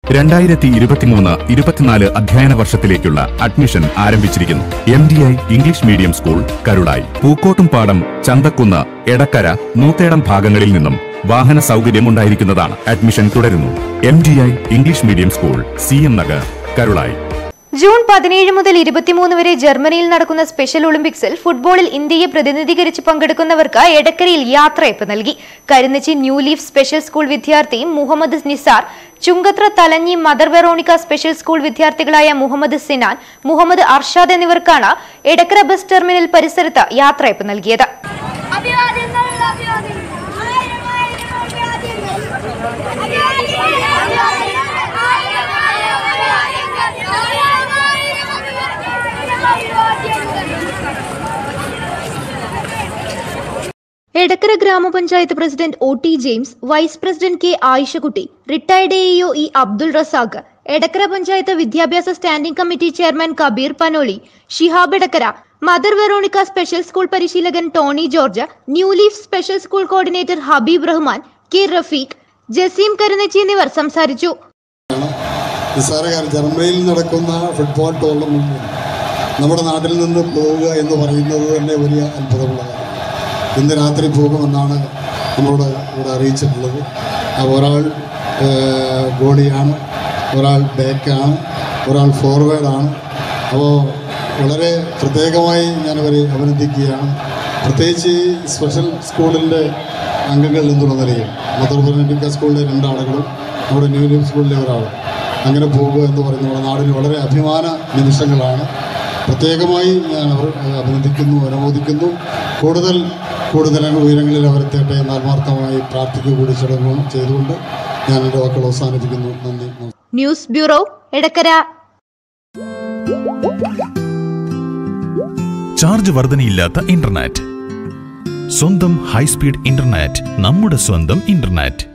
രണ്ടായിരത്തി ഇരുപത്തിമൂന്ന് ഇരുപത്തിനാല് അധ്യയന വർഷത്തിലേക്കുള്ള അഡ്മിഷൻ ആരംഭിച്ചിരിക്കുന്നു M D I English medium school Karulai Pookkottumpadam Chanthakunnu Edakkara Noothedam ഭാഗങ്ങളിൽ നിന്നും വാഹന സൗകര്യം ഉണ്ടായിരിക്കുന്നതാണ് അഡ്മിഷൻ തുടരുന്നു M D I English medium school C M Nagar Karulai June പതിനേഴ് മുതൽ ഇരുപത്തിമൂന്ന് വരെ ജർമ്മനിയിൽ നടക്കുന്ന സ്പെഷ്യൽ ഒളിമ്പിക്സിൽ ഫുട്ബോളിൽ ഇന്ത്യയെ പ്രതിനിധീകരിച്ച് പങ്കെടുക്കുന്നവർക്ക് എടക്കരയിൽ യാത്രയപ്പ് നൽകി Karunnachi New Leaf Special School വിദ്യാർത്ഥി Muhammad Nisar Chungathara Thalanji Mother Veronica Special School വിദ്യാർത്ഥികളായ മുഹമ്മദ് സിനാൻ മുഹമ്മദ് അർഷാദ് എന്നിവർക്കാണ് എടക്കര ബസ് ടെർമിനൽ പരിസരത്ത് യാത്രയപ്പ് നൽകിയത് അഭിവാദ്യങ്ങൾ അഭിവാദ്യങ്ങൾ ആയിരം ആയിരം അഭിവാദ്യങ്ങൾ അഭിവാദ്യങ്ങൾ ആയിരം ആയിരം അഭിവാദ്യങ്ങൾ ആയിരം ആയിരം അഭിവാദ്യങ്ങൾ Edakkara gramapanchayat president O T James vice president K Ayishakutty retired AEO E Abdul Razak Edakkara panchayat വിദ്യാഭ്യാസ standing committee chairman Kabeer Panoli Shihab Edakkara Mother Veronica Special School പരിശീലകൻ Tony George New Leaf Special School coordinator Habeeb Rahman K Rafeeq Jaseem Karunnachi എന്നിവർ സംസാരിച്ചു നിസ്സാരകാരൻ ജർമ്മനിയിൽ നടക്കുന്ന ഫുട്ബോൾ ടൂർണമെൻറ്റിൽ നമ്മുടെ നാട്ടിൽ നിന്ന് പോവുക എന്ന് പറയുന്നത് തന്നെ വലിയ അത്ഭുതമുള്ള കാര്യം ഇന്ന് രാത്രി പോകുമെന്നാണ് നമ്മളോട് ഇവിടെ അറിയിച്ചിട്ടുള്ളത് അപ്പോൾ ഒരാൾ ഏഹ്, ഗോളിയാണ് ഒരാൾ ബാക്കാണ് ഒരാൾ ഫോർവേഡാണ് അപ്പോൾ വളരെ പ്രത്യേകമായി ഞാനവരെ അഭിനന്ദിക്കുകയാണ് പ്രത്യേകിച്ച് ഈ സ്പെഷ്യൽ സ്കൂളിൻ്റെ അംഗങ്ങൾ എന്നുള്ള നിലയിൽ മദർ ബെർണഡിക്ക സ്കൂളിലെ രണ്ടാളുകളും നമ്മുടെ ന്യൂ ലീഫ് സ്കൂളിലെ ഒരാളും അങ്ങനെ പോകുക എന്ന് പറയുന്നത് നമ്മുടെ നാടിന് വളരെ അഭിമാന നിമിഷങ്ങളാണ് പ്രത്യേകമായി ഞാൻ അവർ അഭിനന്ദിക്കുന്നു അനുമോദിക്കുന്നു കൂടുതൽ കൂടുതൽ ഉയരങ്ങളിൽ അവരെത്തേട്ടെ എന്ന് ആത്മാർത്ഥമായി പ്രാർത്ഥിക്കുക കൂടി ചടങ്ങും ചെയ്തുകൊണ്ട് ഞാൻ എൻ്റെ വാക്കുകൾ അവസാനിപ്പിക്കുന്നു നന്ദി നമസ്കാരം ന്യൂസ് ബ്യൂറോ എടക്കര ചാർജ് വർധനയില്ലാത്ത ഇന്റർനെറ്റ് സ്വന്തം ഹൈസ്പീഡ് ഇന്റർനെറ്റ് നമ്മുടെ സ്വന്തം ഇന്റർനെറ്റ്